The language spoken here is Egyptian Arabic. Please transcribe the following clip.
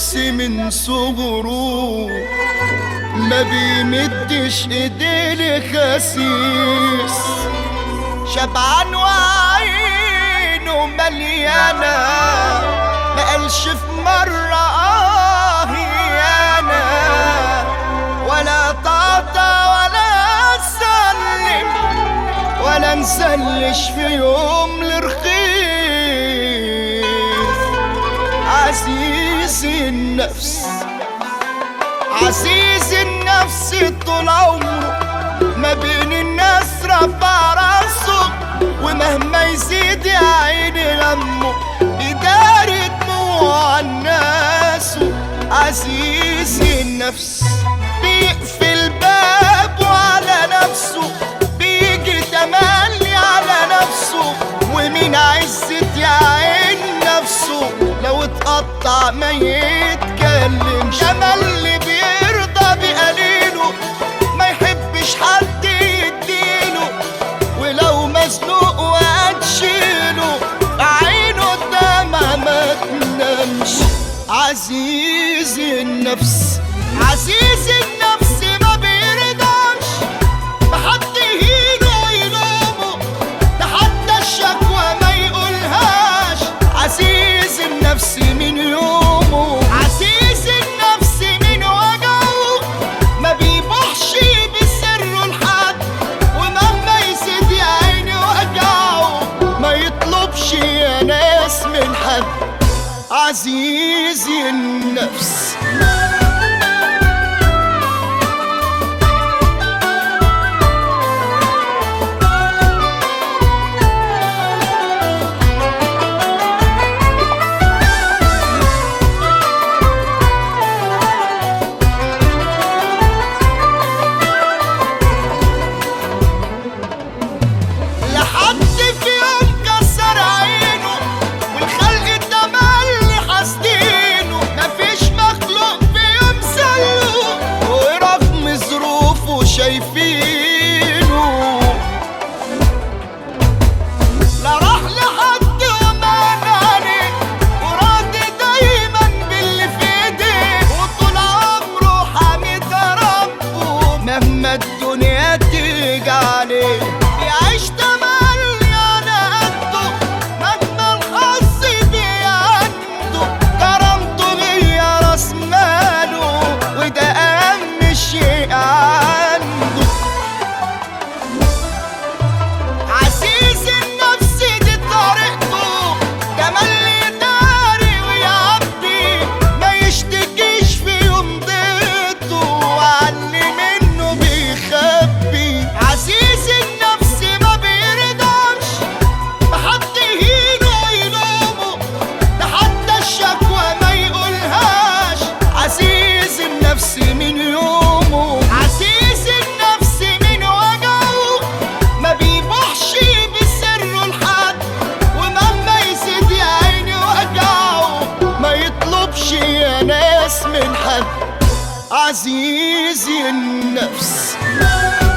نفسي من صغره ما بيمدش ايديه لخسيس شبعان وعينه مليانة ما قالش في مرة آه أنا ولا تعطى ولا سلم ولا نسلش في يوم لرخيص عزيز النفس عزيز النفس طول عمره ما بين الناس رفع راسه ومهما يزيد يا عيني غمه يداري دموع الناس عزيز النفس بيقفل بابه على نفسه بيجي تملي على نفسه ومين عزة يا عين نفسه لو اتقطع ما يتكلمش اما اللي بيرضى بقليله ما يحبش حد يديله ولو مزنوق وهتشيله عينه قدامها ما تنامش عزيز النفس عزيز النفس ما بيرضاش بحد يهينه ويلومه ده حتى الشكوى ما يقولهاش عزيز النفس من يومه عزيز النفس من وجعه ما بيبوحش بسره لحد ومهما يزيد يا عيني وجعه ما يطلبش يا ناس من حد عزيز النفس لحد في يوم كسر عينه والخلق تملي حاسدينه مفيش مخلوق في يوم زيه ورغم ظروفه شايفينه لا راح لحد ومان عليه وراضي دايما باللي في ايديه وطول عمره حامد ربه مهما الدنيا تيجي عليه يعيش تملي على قده مهما الحظ بيه عنده كرامته ليا راس ماله وده اهم شيء عنده عزيز النفس دي طريقته تملي داري ويعبي ما يشتكيش في يوم ضيقته وعلي منه بيخبي عزيز النفس ما بيرضاش بحد يهينه ويلومه ده حتى الشكوى ما يقولهاش عزيز النفس من يومه عزيز النفس من وجعه ما بيبوحش بسره لحد ومهما يزيد يا عيني وجعه ما يطلبش يا ناس من حد عزيز النفس